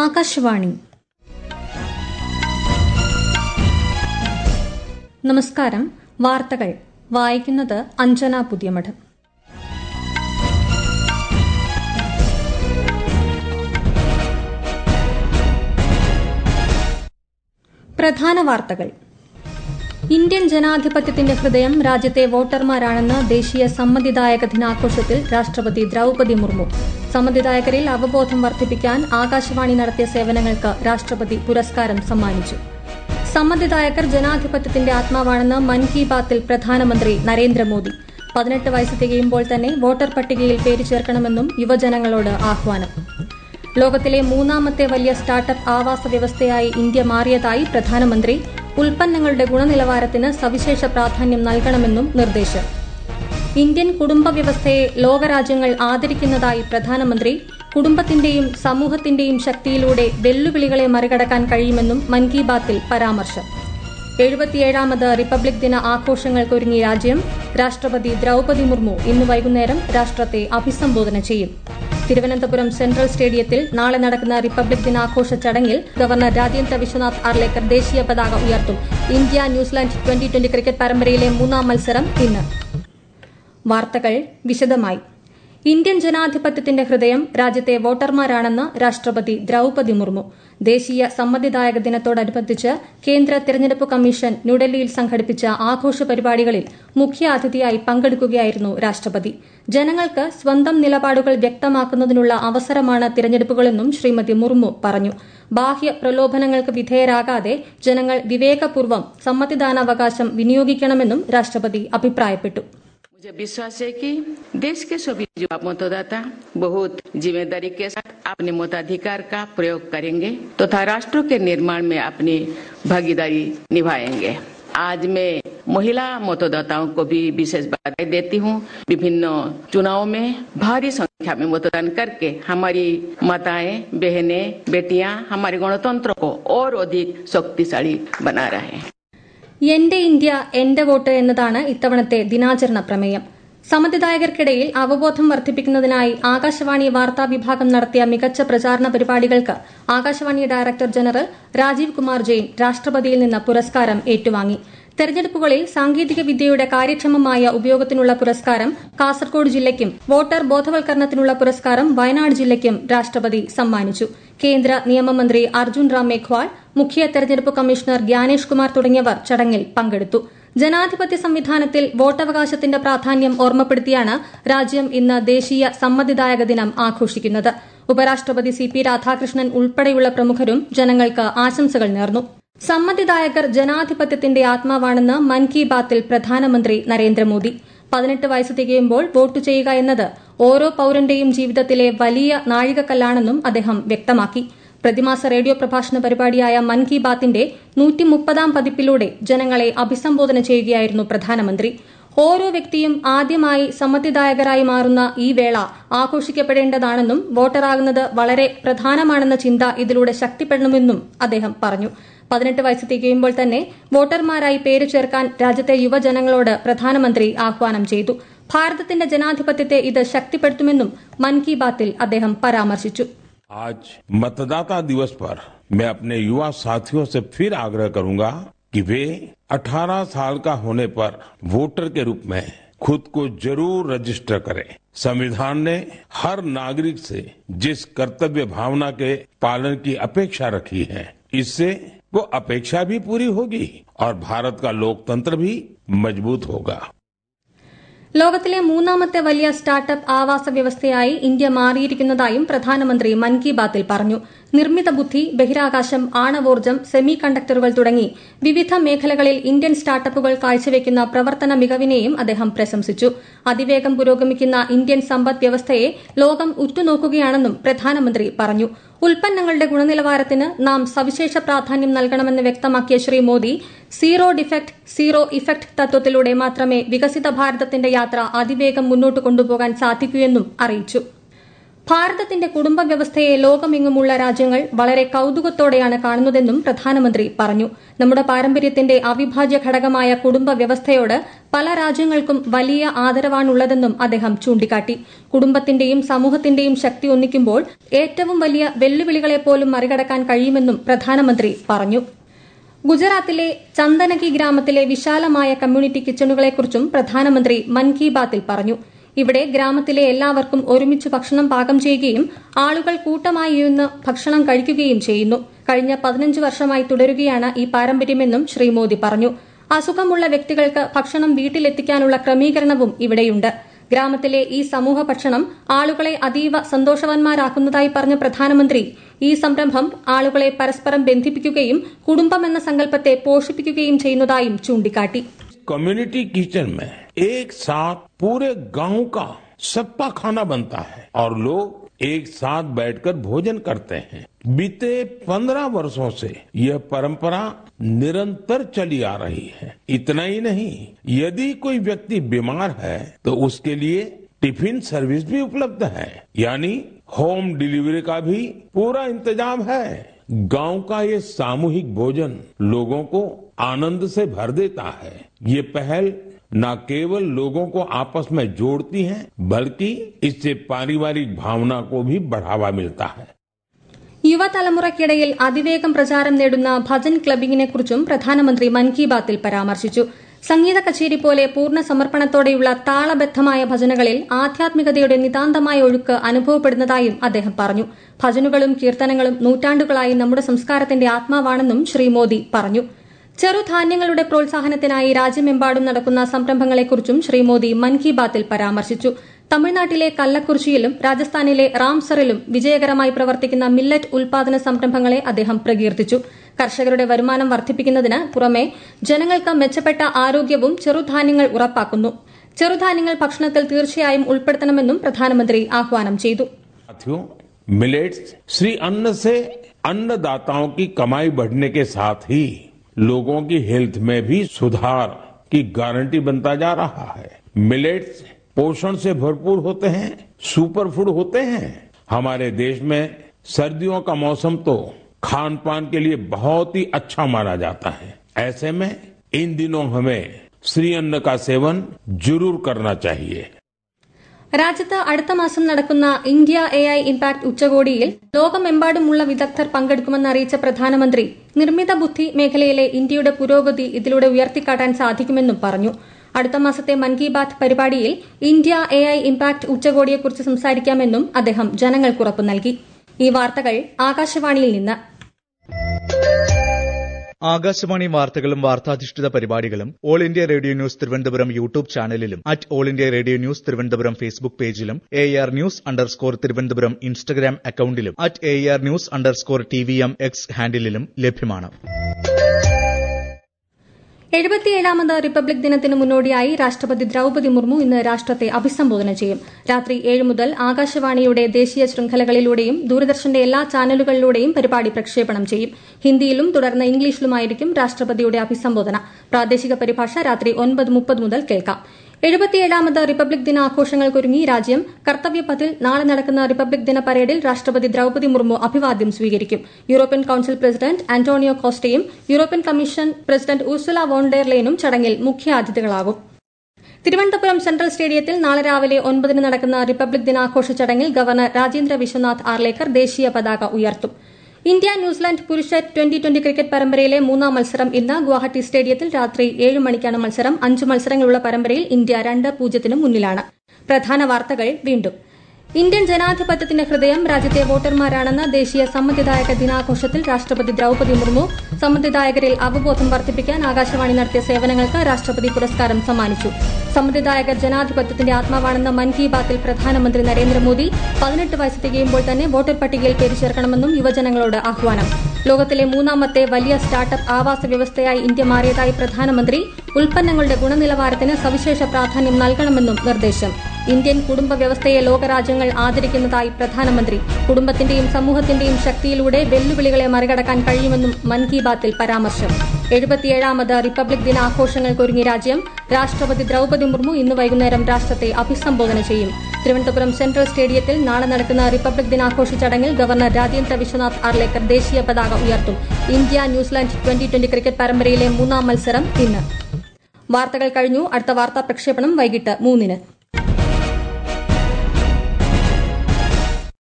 ആകാശവാണി നമസ്കാരം വാർത്തകൾ വായിക്കുന്നത് അഞ്ജന പുതിയമഠം പ്രധാന വാർത്തകൾ ഇന്ത്യൻ ജനാധിപത്യത്തിന്റെ ഹൃദയം രാജ്യത്തെ വോട്ടർമാരാണെന്ന് ദേശീയ സമ്മതിദായക ദിനാഘോഷത്തിൽ രാഷ്ട്രപതി ദ്രൌപതി മുർമു സമ്മതിദായകരിൽ അവബോധം വർദ്ധിപ്പിക്കാൻ ആകാശവാണി നടത്തിയ സേവനങ്ങൾക്ക് രാഷ്ട്രപതി പുരസ്കാരം സമ്മാനിച്ചു സമ്മതിദായകർ ജനാധിപത്യത്തിന്റെ ആത്മാവാണെന്ന് മൻ കി ബാത്തിൽ പ്രധാനമന്ത്രി നരേന്ദ്രമോദി പതിനെട്ട് വയസ്സ് തികയുമ്പോൾ തന്നെ വോട്ടർ പട്ടികയിൽ പേര് ചേർക്കണമെന്നും യുവജനങ്ങളോട് ആഹ്വാനം ലോകത്തിലെ മൂന്നാമത്തെ വലിയ സ്റ്റാർട്ടപ്പ് ആവാസ വ്യവസ്ഥയായി ഇന്ത്യ മാറിയതായി പ്രധാനമന്ത്രി ഉൽപ്പന്നങ്ങളുടെ ഗുണനിലവാരത്തിന് സവിശേഷ പ്രാധാന്യം നൽകണമെന്നും നിർദ്ദേശം ഇന്ത്യൻ കുടുംബ വ്യവസ്ഥയെ ലോകരാജ്യങ്ങൾ ആദരിക്കുന്നതായി പ്രധാനമന്ത്രി കുടുംബത്തിന്റെയും സമൂഹത്തിന്റെയും ശക്തിയിലൂടെ വെല്ലുവിളികളെ മറികടക്കാൻ കഴിയുമെന്നും മൻ കി ബാത്തിൽ പരാമർശം എഴുപത്തിയേഴാമത് റിപ്പബ്ലിക് ദിന ആഘോഷങ്ങൾക്കൊരുങ്ങി രാജ്യം രാഷ്ട്രപതി ദ്രൌപതി മുർമു ഇന്ന് വൈകുന്നേരം രാഷ്ട്രത്തെ അഭിസംബോധന ചെയ്യും തിരുവനന്തപുരം സെൻട്രൽ സ്റ്റേഡിയത്തിൽ നാളെ നടക്കുന്ന റിപ്പബ്ലിക് ദിനാഘോഷ ചടങ്ങിൽ ഗവർണർ രാജേന്ദ്ര വിശ്വനാഥ് ആർലേക്കർ ദേശീയ പതാക ഉയർത്തും India New Zealand twenty twenty cricket പരമ്പരയിലെ മൂന്നാം മത്സരം ഇന്ന് വാർത്തകൾ വിശദമായി ഇന്ത്യൻ ജനാധിപത്യത്തിന്റെ ഹൃദയം രാജ്യത്തെ വോട്ടർമാരാണെന്ന് രാഷ്ട്രപതി ദ്രൌപതി മുർമു ദേശീയ സമ്മതിദായക ദിനത്തോടനുബന്ധിച്ച് കേന്ദ്ര തെരഞ്ഞെടുപ്പ് കമ്മീഷൻ ന്യൂഡൽഹിയിൽ സംഘടിപ്പിച്ച ആഘോഷ പരിപാടികളിൽ മുഖ്യാതിഥിയായി പങ്കെടുക്കുകയായിരുന്നു രാഷ്ട്രപതി ജനങ്ങൾക്ക് സ്വന്തം നിലപാടുകൾ വ്യക്തമാക്കുന്നതിനുള്ള അവസരമാണ് തിരഞ്ഞെടുപ്പുകളെന്നും ശ്രീമതി മുർമു പറഞ്ഞു ബാഹ്യ പ്രലോഭനങ്ങൾക്ക് വിധേയരാകാതെ ജനങ്ങൾ വിവേകപൂർവ്വം സമ്മതിദാനാവകാശം വിനിയോഗിക്കണമെന്നും രാഷ്ട്രപതി അഭിപ്രായപ്പെട്ടു मुझे विश्वास है कि देश के सभी युवा मतदाता बहुत जिम्मेदारी के साथ अपने मताधिकार का प्रयोग करेंगे तथा राष्ट्र के निर्माण में अपनी भागीदारी निभाएंगे आज मैं महिला मतदाताओं को भी विशेष बधाई देती हूँ विभिन्न चुनावों में भारी संख्या में मतदान करके हमारी माताएं बहनें बेटियां हमारे गणतंत्र को और अधिक शक्तिशाली बना रहे हैं എന്റെ ഇന്ത്യ എന്റെ വോട്ട് എന്നതാണ് ഇത്തവണത്തെ ദിനാചരണ പ്രമേയം സമ്മതിദായകർക്കിടയിൽ അവബോധം വർദ്ധിപ്പിക്കുന്നതിനായി ആകാശവാണി വാർത്താ വിഭാഗം നടത്തിയ മികച്ച പ്രചാരണ പരിപാടികൾക്ക് ആകാശവാണി ഡയറക്ടർ ജനറൽ രാജീവ് കുമാർ ജെയിൻ രാഷ്ട്രപതിയിൽ നിന്ന് പുരസ്കാരം ഏറ്റുവാങ്ങി തെരഞ്ഞെടുപ്പുകളിൽ സാങ്കേതിക വിദ്യയുടെ കാര്യക്ഷമമായ ഉപയോഗത്തിനുള്ള പുരസ്കാരം കാസർകോട് ജില്ലയ്ക്കും വോട്ടർ ബോധവൽക്കരണത്തിനുള്ള പുരസ്കാരം വയനാട് ജില്ലയ്ക്കും രാഷ്ട്രപതി സമ്മാനിച്ചു കേന്ദ്ര നിയമമന്ത്രി അർജുൻ റാം മേഘ്വാൾ മുഖ്യ തെരഞ്ഞെടുപ്പ് കമ്മീഷണർ ഗ്യാനേഷ് കുമാർ തുടങ്ങിയവർ ചടങ്ങിൽ പങ്കെടുത്തു ജനാധിപത്യ സംവിധാനത്തിൽ വോട്ടവകാശത്തിന്റെ പ്രാധാന്യം ഓർമ്മപ്പെടുത്തിയാണ് രാജ്യം ഇന്ന് ദേശീയ സമ്മതിദായക ദിനം ആഘോഷിക്കുന്നത് ഉപരാഷ്ട്രപതി സി പി രാധാകൃഷ്ണൻ ഉൾപ്പെടെയുള്ള പ്രമുഖരും ജനങ്ങൾക്ക് ആശംസകൾ നേർന്നു സമ്മതിദായകർ ജനാധിപത്യത്തിന്റെ ആത്മാവാണെന്ന് മൻ കി ബാത്തിൽ പ്രധാനമന്ത്രി നരേന്ദ്രമോദി പതിനെട്ട് വയസ്സ് തികയുമ്പോൾ വോട്ട് ചെയ്യുക എന്നത് ഓരോ പൌരന്റെയും ജീവിതത്തിലെ വലിയ നാഴികക്കല്ലാണെന്നും അദ്ദേഹം വ്യക്തമാക്കി പ്രതിമാസ റേഡിയോ പ്രഭാഷണ പരിപാടിയായ മൻ കി ബാത്തിന്റെ നൂറ്റിമുപ്പതാം പതിപ്പിലൂടെ ജനങ്ങളെ അഭിസംബോധന ചെയ്യുകയായിരുന്നു പ്രധാനമന്ത്രി ഓരോ വ്യക്തിയും ആദ്യമായി സമ്മതിദായകരായി മാറുന്ന ഈ വേള ആഘോഷിക്കപ്പെടേണ്ടതാണെന്നും വോട്ടറാകുന്നത് വളരെ പ്രധാനമാണെന്ന ചിന്ത ഇതിലൂടെ ശക്തിപ്പെടണമെന്നും അദ്ദേഹം പറഞ്ഞു പതിനെട്ട് വയസ്സ് തികയുമ്പോൾ തന്നെ വോട്ടർമാരായി പേര് ചേർക്കാൻ രാജ്യത്തെ യുവജനങ്ങളോട് പ്രധാനമന്ത്രി ആഹ്വാനം ചെയ്തു ഭാരതത്തിന്റെ ജനാധിപത്യത്തെ ഇത് ശക്തിപ്പെടുത്തുമെന്നും മൻ കി ബാത്തിൽ അദ്ദേഹം പരാമർശിച്ചു आज मतदाता दिवस पर मैं अपने युवा साथियों से फिर आग्रह करूंगा कि वे 18 साल का होने पर वोटर के रूप में खुद को जरूर रजिस्टर करें संविधान ने हर नागरिक से जिस कर्तव्य भावना के पालन की अपेक्षा रखी है इससे वो अपेक्षा भी पूरी होगी और भारत का लोकतंत्र भी मजबूत होगा ലോകത്തിലെ മൂന്നാമത്തെ വലിയ സ്റ്റാർട്ടപ്പ് ആവാസ വ്യവസ്ഥയായി ഇന്ത്യ മാറിയിരിക്കുന്നതായും പ്രധാനമന്ത്രി മൻ കി ബാത്തിൽ പറഞ്ഞു നിർമ്മിത ബുദ്ധി ബഹിരാകാശം ആണവോർജ്ജം സെമി കണ്ടക്ടറുകൾ തുടങ്ങി വിവിധ മേഖലകളിൽ ഇന്ത്യൻ സ്റ്റാർട്ടപ്പുകൾ കാഴ്ചവെക്കുന്ന പ്രവർത്തന മികവിനെയും അദ്ദേഹം പ്രശംസിച്ചു അതിവേഗം പുരോഗമിക്കുന്ന ഇന്ത്യൻ സമ്പദ് വ്യവസ്ഥയെ ലോകം ഉറ്റുനോക്കുകയാണെന്നും പ്രധാനമന്ത്രി പറഞ്ഞു ഉൽപ്പന്നങ്ങളുടെ ഗുണനിലവാരത്തിന് നാം സവിശേഷ പ്രാധാന്യം നൽകണമെന്ന് വ്യക്തമാക്കിയ Shri Modi zero defect zero effect തത്വത്തിലൂടെ മാത്രമേ വികസിത ഭാരതത്തിന്റെ യാത്ര അതിവേഗം മുന്നോട്ട് കൊണ്ടുപോകാൻ സാധിക്കൂ എന്നും അറിയിച്ചു ഭാരതത്തിന്റെ കുടുംബ വ്യവസ്ഥയെ ലോകമെങ്ങുമുള്ള രാജ്യങ്ങൾ വളരെ കൌതുകത്തോടെയാണ് കാണുന്നതെന്നും പ്രധാനമന്ത്രി പറഞ്ഞു നമ്മുടെ പാരമ്പര്യത്തിന്റെ അവിഭാജ്യ ഘടകമായ കുടുംബ വ്യവസ്ഥയോട് പല രാജ്യങ്ങൾക്കും വലിയ ആദരവാണുള്ളതെന്നും അദ്ദേഹം ചൂണ്ടിക്കാട്ടി കുടുംബത്തിന്റെയും സമൂഹത്തിന്റെയും ശക്തി ഒന്നിക്കുമ്പോൾ ഏറ്റവും വലിയ വെല്ലുവിളികളെ പോലും മറികടക്കാൻ കഴിയുമെന്നും പ്രധാനമന്ത്രി പറഞ്ഞു ഗുജറാത്തിലെ ചന്ദനകി ഗ്രാമത്തിലെ വിശാലമായ കമ്മ്യൂണിറ്റി കിച്ചണുകളെക്കുറിച്ചും പ്രധാനമന്ത്രി മൻ കി ബാത്തിൽ പറഞ്ഞു ഇവിടെ ഗ്രാമത്തിലെ എല്ലാവർക്കും ഒരുമിച്ച് ഭക്ഷണം പാകം ചെയ്യുകയും ആളുകൾ കൂട്ടമായി ഇരുന്ന് ഭക്ഷണം കഴിക്കുകയും ചെയ്യുന്നു കഴിഞ്ഞ പതിനഞ്ച് വർഷമായി തുടരുകയാണ് ഈ പാരമ്പര്യമെന്നും ശ്രീ മോദി പറഞ്ഞു അസുഖമുള്ള വ്യക്തികൾക്ക് ഭക്ഷണം വീട്ടിലെത്തിക്കാനുള്ള ക്രമീകരണവും ഇവിടെയുണ്ട് ഗ്രാമത്തിലെ ഈ സമൂഹ ഭക്ഷണം ആളുകളെ അതീവ സന്തോഷവാന്മാരാക്കുന്നതായി പറഞ്ഞ പ്രധാനമന്ത്രി ഈ സംരംഭം ആളുകളെ പരസ്പരം ബന്ധിപ്പിക്കുകയും കുടുംബമെന്ന സങ്കല്പത്തെ പോഷിപ്പിക്കുകയും ചെയ്യുന്നതായും ചൂണ്ടിക്കാട്ടി कम्युनिटी किचन में एक साथ पूरे गांव का सबका खाना बनता है और लोग एक साथ बैठकर भोजन करते हैं बीते पंद्रह वर्षों से यह परंपरा निरंतर चली आ रही है इतना ही नहीं यदि कोई व्यक्ति बीमार है तो उसके लिए टिफिन सर्विस भी उपलब्ध है यानी होम डिलीवरी का भी पूरा इंतजाम है गांव का ये सामूहिक भोजन लोगों को आनंद से भर देता है ये पहल न केवल लोगों को आपस में जोड़ती है बल्कि इससे पारिवारिक भावना को भी बढ़ावा मिलता है യുവതലമുറയ്ക്കിടയിൽ അതിവേഗം പ്രചാരം നേടുന്ന ഭജൻ ക്ലബിംഗിനെക്കുറിച്ചും പ്രധാനമന്ത്രി മൻ കി ബാത്തിൽ പരാമർശിച്ചു സംഗീത കച്ചേരി പോലെ പൂർണ്ണ സമർപ്പണത്തോടെയുള്ള താളബദ്ധമായ ഭജനകളിൽ ആധ്യാത്മികതയുടെ നിതാന്തമായ ഒഴുക്ക് അനുഭവപ്പെടുന്നതായും അദ്ദേഹം പറഞ്ഞു ഭജനുകളും കീർത്തനങ്ങളും നൂറ്റാണ്ടുകളായി നമ്മുടെ സംസ്കാരത്തിന്റെ ആത്മാവാണെന്നും ശ്രീ മോദി പറഞ്ഞു ചെറുധാന്യങ്ങളുടെ പ്രോത്സാഹനത്തിനായി രാജ്യമെമ്പാടും നടക്കുന്ന സംരംഭങ്ങളെക്കുറിച്ചും ശ്രീ മോദി മൻ കി ബാത്തിൽ പരാമർശിച്ചു തമിഴ്നാട്ടിലെ കല്ലക്കുറിച്ചിയിലും രാജസ്ഥാനിലെ റാംസറിലും വിജയകരമായി പ്രവർത്തിക്കുന്ന മില്ലറ്റ് ഉൽപാദന സംരംഭങ്ങളെ അദ്ദേഹം പ്രകീർത്തിച്ചു കർഷകരുടെ വരുമാനം വർദ്ധിപ്പിക്കുന്നതിന് പുറമെ ജനങ്ങൾക്ക് മെച്ചപ്പെട്ട ആരോഗ്യവും ചെറുധാന്യങ്ങൾ ഉറപ്പാക്കുന്നു ചെറുധാന്യങ്ങൾ ഭക്ഷണത്തിൽ തീർച്ചയായും ഉൾപ്പെടുത്തണമെന്നും പ്രധാനമന്ത്രി ആഹ്വാനം ചെയ്തു साथियों मिलेट्स श्री अन्न से अन्नदाताओं की कमाई बढ़ने के साथ ही लोगों की हेल्थ में भी सुधार की गारंटी बनता जा रहा है मिलेट्स पोषण से भरपूर होते हैं सुपर फूड होते हैं हमारे देश में सर्दियों का मौसम तो खान पान के लिए बहुत ही अच्छा माना जाता है ऐसे में इन दिनों हमें श्री अन्न का सेवन जरूर करना चाहिए രാജ്യത്ത് അടുത്ത മാസം നടക്കുന്ന ഇന്ത്യ എ ഐ ഇംപാക്ട് ഉച്ചകോടിയിൽ ലോകമെമ്പാടുമുള്ള വിദഗ്ധർ പങ്കെടുക്കുമെന്ന് അറിയിച്ച പ്രധാനമന്ത്രി നിർമ്മിത ബുദ്ധി മേഖലയിലെ ഇന്ത്യയുടെ പുരോഗതി ഇതിലൂടെ ഉയർത്തിക്കാട്ടാൻ സാധിക്കുമെന്നും പറഞ്ഞു അടുത്ത മാസത്തെ മൻ കി ബാത് പരിപാടിയിൽ ഇന്ത്യ എ ഐ ഇംപാക്ട് ഉച്ചകോടിയെക്കുറിച്ച് സംസാരിക്കാമെന്നും അദ്ദേഹം ജനങ്ങൾക്ക് ഉറപ്പു നൽകി ഈ വാർത്തകൾ ആകാശവാണിയിൽ നിന്ന് ആകാശവാണി വാർത്തകളും വാർത്താധിഷ്ഠിത പരിപാടികളും all India radio news Thiruvananthapuram YouTube ചാനലിലും at all India radio news Thiruvananthapuram Facebook പേജിലും A R news underscore Thiruvananthapuram Instagram അക്കൌണ്ടിലും at A R news underscore T V M X ഹാൻഡിലും ലഭ്യമാണ് എഴുപത്തിയേഴാമത് റിപ്പബ്ലിക് ദിനത്തിന് മുന്നോടിയായി രാഷ്ട്രപതി ദ്രൌപതി മുർമു ഇന്ന് രാഷ്ട്രത്തെ അഭിസംബോധന ചെയ്യും രാത്രി ഏഴ് മുതൽ ആകാശവാണിയുടെ ദേശീയ ശൃംഖലകളിലൂടെയും ദൂരദർശന്റെ എല്ലാ ചാനലുകളിലൂടെയും പരിപാടി പ്രക്ഷേപണം ചെയ്യും ഹിന്ദിയിലും തുടർന്ന് ഇംഗ്ലീഷിലുമായിരിക്കും രാഷ്ട്രപതിയുടെ അഭിസംബോധന പ്രാദേശിക പരിഭാഷ രാത്രി ഒൻപത് മുപ്പത് മുതൽ കേൾക്കാം എഴുപത്തിയേഴാമത് റിപ്പബ്ലിക് ദിനാഘോഷങ്ങൾക്കൊരുങ്ങി രാജ്യം കർത്തവ്യപഥിൽ നാളെ നടക്കുന്ന റിപ്പബ്ലിക് ദിന പരേഡിൽ രാഷ്ട്രപതി ദ്രൌപതി മുർമു അഭിവാദ്യം സ്വീകരിക്കും യൂറോപ്യൻ കൌൺസിൽ പ്രസിഡന്റ് ആന്റോണിയോ കോസ്റ്റയും യൂറോപ്യൻ കമ്മീഷൻ പ്രസിഡന്റ് ഉർസുല വോൺഡെർലെയനും ചടങ്ങിൽ മുഖ്യാതിഥികളാകും തിരുവനന്തപുരം സെൻട്രൽ സ്റ്റേഡിയത്തിൽ നാളെ രാവിലെ ഒൻപതിന് നടക്കുന്ന റിപ്പബ്ലിക് ദിനാഘോഷ ചടങ്ങിൽ ഗവർണർ രാജേന്ദ്ര വിശ്വനാഥ് ആർലേക്കർ ദേശീയ പതാക ഉയർത്തും ഇന്ത്യ ന്യൂസിലാൻഡ് പുരുഷ ട്വന്റി ട്വന്റി ക്രിക്കറ്റ് പരമ്പരയിലെ മൂന്നാം മത്സരം ഇന്ന് ഗുവാഹട്ടി സ്റ്റേഡിയത്തിൽ രാത്രി ഏഴ് മണിക്കാണ് മത്സരം അഞ്ച് മത്സരങ്ങളുള്ള പരമ്പരയിൽ ഇന്ത്യ രണ്ട് പൂജ്യത്തിന് മുന്നിലാണ് പ്രധാന വാർത്തകൾ വീണ്ടും ഇന്ത്യൻ ജനാധിപത്യത്തിന്റെ ഹൃദയം രാജ്യത്തെ വോട്ടർമാരാണെന്ന് ദേശീയ സമ്മതിദായക ദിനാഘോഷത്തിൽ രാഷ്ട്രപതി ദ്രൌപതി മുർമു സമ്മതിദായകരിൽ അവബോധം വർദ്ധിപ്പിക്കാൻ ആകാശവാണി നടത്തിയ സേവനങ്ങൾക്ക് രാഷ്ട്രപതി പുരസ്കാരം സമ്മാനിച്ചു സമ്മതിദായകർ ജനാധിപത്യത്തിന്റെ ആത്മാവാണെന്ന മൻ കി ബാത്തിൽ പ്രധാനമന്ത്രി നരേന്ദ്രമോദി പതിനെട്ട് വയസ്സ് തികയുമ്പോൾ തന്നെ വോട്ടർ പട്ടികയിൽ പേര് ചേർക്കണമെന്നും യുവജനങ്ങളോട് ആഹ്വാനം ലോകത്തിലെ മൂന്നാമത്തെ വലിയ സ്റ്റാർട്ടപ്പ് ആവാസ വ്യവസ്ഥയായി ഇന്ത്യ മാറിയതായി പ്രധാനമന്ത്രി ഉൽപ്പന്നങ്ങളുടെ ഗുണനിലവാരത്തിന് സവിശേഷ പ്രാധാന്യം നൽകണമെന്നും നിർദ്ദേശം ഇന്ത്യൻ കുടുംബ വ്യവസ്ഥയെ ലോകരാജ്യങ്ങൾ ആദരിക്കുന്നതായി പ്രധാനമന്ത്രി കുടുംബത്തിന്റെയും സമൂഹത്തിന്റെയും ശക്തിയിലൂടെ വെല്ലുവിളികളെ മറികടക്കാൻ കഴിയുമെന്നും മൻ കി ബാത്തിൽ പരാമർശം എഴുപത്തിയേഴാമത് റിപ്പബ്ലിക് ദിനാഘോഷങ്ങൾക്കൊരുങ്ങി രാജ്യം രാഷ്ട്രപതി ദ്രൌപതി മുർമു ഇന്ന് വൈകുന്നേരം രാഷ്ട്രത്തെ അഭിസംബോധന ചെയ്യും തിരുവനന്തപുരം സെൻട്രൽ സ്റ്റേഡിയത്തിൽ നാളെ നടക്കുന്ന റിപ്പബ്ലിക് ദിനാഘോഷ ചടങ്ങിൽ ഗവർണർ രാജേന്ദ്ര വിശ്വനാഥ് ആർലേക്കർ ദേശീയ പതാക ഉയർത്തും India New Zealand twenty twenty cricket പരമ്പരയിലെ മൂന്നാം മത്സരം ഇന്ന് വാർത്തകൾ കഴിഞ്ഞു അടുത്ത വാർത്താ പ്രക്ഷേപണം വൈകിട്ട് മൂന്നിന്